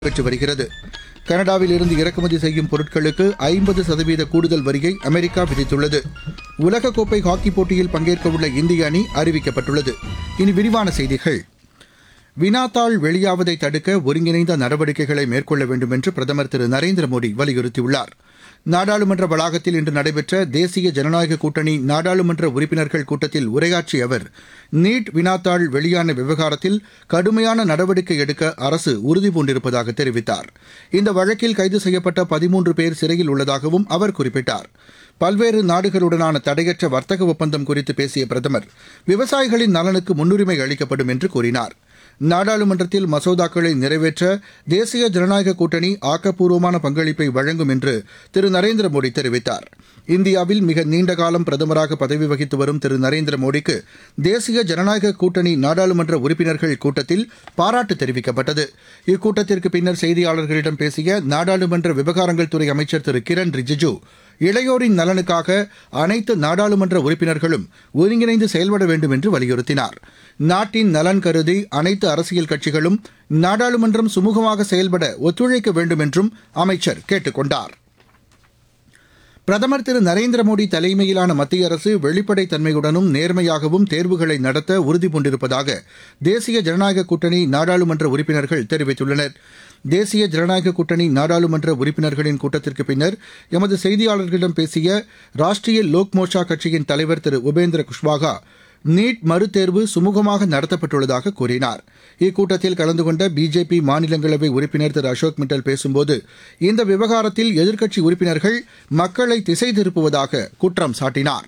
பெற்று வருகிறது கனடாவில் இருந்து இறக்குமதி செய்யும் பொருட்களுக்கு ஐம்பது சதவீத கூடுதல் வரியை அமெரிக்கா விதித்துள்ளது உலகக்கோப்பை ஹாக்கி போட்டியில் பங்கேற்கவுள்ள இந்திய அணி அறிவிக்கப்பட்டுள்ளது இனி விரிவான செய்திகள் வினாத்தாள் வெளியாவதை தடுக்க ஒருங்கிணைந்த நடவடிக்கைகளை மேற்கொள்ள வேண்டும் என்று பிரதமர் திரு நரேந்திர மோடி வலியுறுத்தியுள்ளார் நாடாளுமன்ற வளாகத்தில் இன்று நடைபெற்ற தேசிய ஜனநாயக கூட்டணி நாடாளுமன்ற உறுப்பினர்கள் கூட்டத்தில் உரையாற்றிய அவர் நீட் வினாத்தாள் வெளியான விவகாரத்தில் கடுமையான நடவடிக்கை எடுக்க அரசு உறுதிபூண்டிருப்பதாக தெரிவித்தார் இந்த வழக்கில் கைது செய்யப்பட்ட பதிமூன்று பேர் சிறையில் உள்ளதாகவும் அவர் குறிப்பிட்டார் பல்வேறு நாடுகளுடனான தடையற்ற வர்த்தக ஒப்பந்தம் குறித்து பேசிய பிரதமர் விவசாயிகளின் நலனுக்கு முன்னுரிமை அளிக்கப்படும் என்று கூறினார் நாடாளுமன்றத்தில் மசோதாக்களை நிறைவேற்ற தேசிய ஜனநாயக கூட்டணி ஆக்கப்பூர்வமான பங்களிப்பை வழங்கும் என்று திரு நரேந்திர மோடி தெரிவித்தார் இந்தியாவில் மிக நீண்ட காலம் பிரதமராக பதவி வகித்து வரும் திரு நரேந்திர மோடிக்கு தேசிய ஜனநாயக கூட்டணி நாடாளுமன்ற உறுப்பினர்கள் கூட்டத்தில் பாராட்டு தெரிவிக்கப்பட்டது இக்கூட்டத்திற்கு பின்னர் செய்தியாளர்களிடம் பேசிய நாடாளுமன்ற விவகாரங்கள் துறை அமைச்சர் திரு கிரண் ரிஜிஜு இளையோரின் நலனுக்காக அனைத்து நாடாளுமன்ற உறுப்பினர்களும் ஒருங்கிணைந்து செயல்பட வேண்டும் என்று வலியுறுத்தினார் நாட்டின் நலன் கருதி அனைத்து அரசியல் கட்சிகளும் நாடாளுமன்றம் சுமூகமாக செயல்பட ஒத்துழைக்க வேண்டும் என்றும் அமைச்சர் கேட்டுக் கொண்டார் பிரதமர் திரு நரேந்திர மோடி தலைமையிலான மத்திய அரசு வெளிப்படைத் தன்மையுடனும் நேர்மையாகவும் தேர்வுகளை நடத்த உறுதிபூண்டிருப்பதாக தேசிய ஜனநாயக கூட்டணி நாடாளுமன்ற உறுப்பினர்கள் தெரிவித்துள்ளனர் தேசிய ஜனநாயக கூட்டணி நாடாளுமன்ற உறுப்பினர்களின் கூட்டத்திற்கு பின்னர் எமது செய்தியாளர்களிடம் பேசிய ராஷ்டிரிய லோக் மோர்ச்சா கட்சியின் தலைவர் திரு உபேந்திர குஷ்வாகா நீட் மறுதேர்வு சுமூகமாக நடத்தப்பட்டுள்ளதாக கூறினார் இக்கூட்டத்தில் கலந்து கொண்ட பிஜேபி மாநிலங்களவை உறுப்பினர் திரு அசோக் மிட்டல் பேசும்போது இந்த விவகாரத்தில் எதிர்க்கட்சி உறுப்பினர்கள் மக்களை திசை திருப்புவதாக குற்றம் சாட்டினார்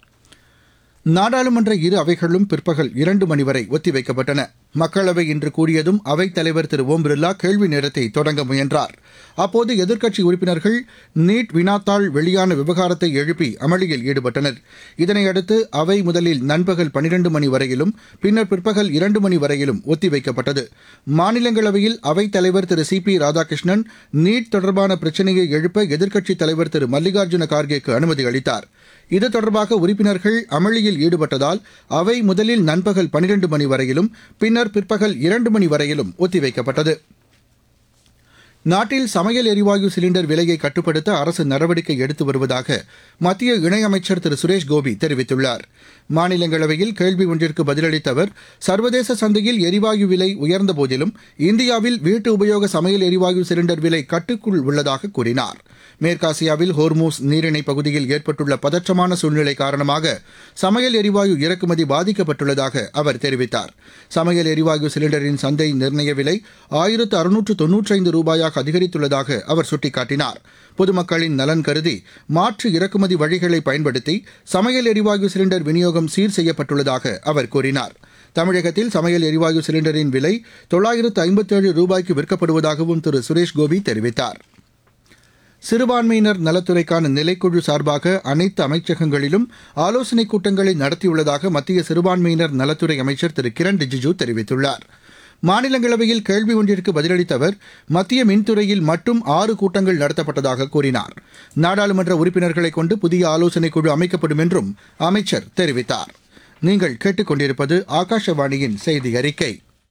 நாடாளுமன்ற இரு அவைகளும் பிற்பகல் இரண்டு மணி வரை ஒத்திவைக்கப்பட்டன மக்களவை இன்று கூடியதும் அவைத் தலைவர் திரு ஓம் பிர்லா கேள்வி நேரத்தை தொடங்க முயன்றார் அப்போது எதிர்க்கட்சி உறுப்பினர்கள் நீட் வினாத்தாள் வெளியான விவகாரத்தை எழுப்பி அமளியில் ஈடுபட்டனர் இதனையடுத்து அவை முதலில் நண்பகல் பனிரண்டு மணி வரையிலும் பின்னர் பிற்பகல் இரண்டு மணி வரையிலும் ஒத்திவைக்கப்பட்டது மாநிலங்களவையில் அவைத் தலைவர் திரு சி பி ராதாகிருஷ்ணன் நீட் தொடர்பான பிரச்சினையை எழுப்ப எதிர்க்கட்சித் தலைவர் திரு மல்லிகார்ஜுன கார்கேக்கு அனுமதி அளித்தார் இது தொடர்பாக உறுப்பினர்கள் அமளியில் ஈடுபட்டதால் அவை முதலில் நண்பகல் பனிரண்டு மணி வரையிலும் பின்னர் பிற்பகல் இரண்டு மணி வரையிலும் ஒத்திவைக்கப்பட்டது நாட்டில் சமையல் எரிவாயு சிலிண்டர் விலையை கட்டுப்படுத்த அரசு நடவடிக்கை எடுத்து வருவதாக மத்திய இணையமைச்சர் திரு சுரேஷ் கோபி தெரிவித்துள்ளார் மாநிலங்களவையில் கேள்வி ஒன்றிற்கு பதிலளித்த அவர் சர்வதேச சந்தையில் எரிவாயு விலை உயர்ந்த போதிலும் இந்தியாவில் வீட்டு உபயோக சமையல் எரிவாயு சிலிண்டர் விலை கட்டுக்குள் உள்ளதாக கூறினார் மேற்காசியாவில் ஹோர்மூஸ் நீரிணை பகுதியில் ஏற்பட்டுள்ள பதற்றமான சூழ்நிலை காரணமாக சமையல் எரிவாயு இறக்குமதி பாதிக்கப்பட்டுள்ளதாக அவர் தெரிவித்தார் சமையல் எரிவாயு சிலிண்டரின் சந்தை நிர்ணய விலை ஆயிரத்து அறுநூற்று தொன்னூற்றைந்து ரூபாயாக அதிகரித்துள்ளதாக அவர் சுட்டிக்காட்டினார் பொதுமக்களின் நலன் கருதி மாற்று இறக்குமதி வழிகளை பயன்படுத்தி சமையல் எரிவாயு சிலிண்டர் விநியோகம் சீர் செய்யப்பட்டுள்ளதாக அவர் கூறினார் தமிழகத்தில் சமையல் எரிவாயு சிலிண்டரின் விலை தொள்ளாயிரத்து ஐம்பத்தேழு ரூபாய்க்கு விற்கப்படுவதாகவும் திரு சுரேஷ் கோபி தெரிவித்தார் சிறுபான்மையினர் நலத்துறைக்கான நிலைக்குழு சார்பாக அனைத்து அமைச்சகங்களிலும் ஆலோசனைக் கூட்டங்களை நடத்தியுள்ளதாக மத்திய சிறுபான்மையினர் நலத்துறை அமைச்சர் திரு கிரண் ரிஜிஜூ தெரிவித்துள்ளார் மாநிலங்களவையில் கேள்வி ஒன்றிற்கு பதிலளித்த அவர் மத்திய மின்துறையில் மட்டும் ஆறு கூட்டங்கள் நடத்தப்பட்டதாக கூறினார் நாடாளுமன்ற உறுப்பினர்களை கொண்டு புதிய ஆலோசனைக் குழு அமைக்கப்படும் என்றும் அமைச்சர் தெரிவித்தார் நீங்கள் கேட்டுக்கொண்டிருப்பது ஆகாஷவாணியின் செய்தி அறிக்கை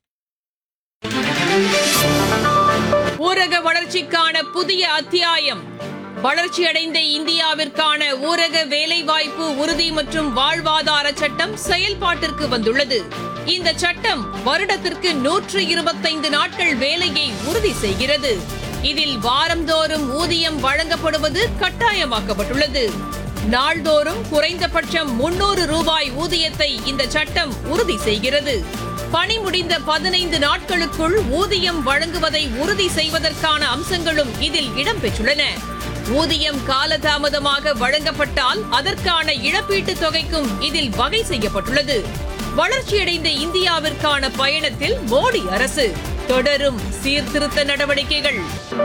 ஊரக வளர்ச்சிக்கான புதிய அத்தியாயம் வளர்ச்சியடைந்த இந்தியாவிற்கான ஊரக வேலைவாய்ப்பு உறுதி மற்றும் வாழ்வாதார சட்டம் செயல்பாட்டிற்கு வந்துள்ளது இந்த சட்டம் வருடத்திற்கு நூற்று இருபத்தைந்து நாட்கள் வேலையை உறுதி செய்கிறது இதில் வாரந்தோறும் ஊதியம் வழங்கப்படுவது கட்டாயமாக்கப்பட்டுள்ளது நாள்தோறும் குறைந்தபட்சம் முன்னூறு ரூபாய் ஊதியத்தை இந்த சட்டம் உறுதி செய்கிறது பணி முடிந்த பதினைந்து நாட்களுக்குள் ஊதியம் வழங்குவதை உறுதி செய்வதற்கான அம்சங்களும் இதில் இடம்பெற்றுள்ளன ஊதியம் காலதாமதமாக வழங்கப்பட்டால் அதற்கான இழப்பீட்டுத் தொகைக்கும் இதில் வகை செய்யப்பட்டுள்ளது வளர்ச்சியடைந்த இந்தியாவிற்கான பயணத்தில் மோடி அரசு தொடரும் சீர்திருத்த நடவடிக்கைகள்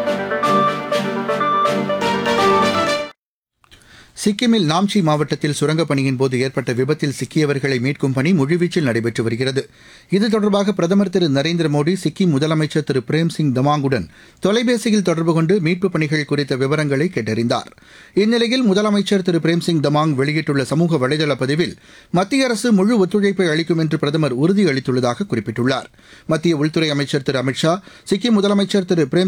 சிக்கிமில் நாம்சி மாவட்டத்தில் சுரங்கப் பணியின் போது ஏற்பட்ட விபத்தில் சிக்கியவர்களை மீட்கும் பணி முழுவீச்சில் நடைபெற்று வருகிறது இது தொடர்பாக பிரதமர் திரு நரேந்திர மோடி சிக்கிம் முதலமைச்சர் திரு பிரேம் சிங் தமாங்குடன் தொலைபேசியில் தொடர்பு கொண்டு மீட்புப் பணிகள் குறித்த விவரங்களை கேட்டறிந்தார் இந்நிலையில் முதலமைச்சர் திரு பிரேம் சிங் தமாங் வெளியிட்டுள்ள சமூக வலைதள பதிவில் மத்திய அரசு முழு ஒத்துழைப்பை அளிக்கும் என்று பிரதமர் உறுதியளித்துள்ளதாக குறிப்பிட்டுள்ளார் மத்திய உள்துறை அமைச்சர் திரு அமித் ஷா சிக்கிம் முதலமைச்சர் திரு பிரேம்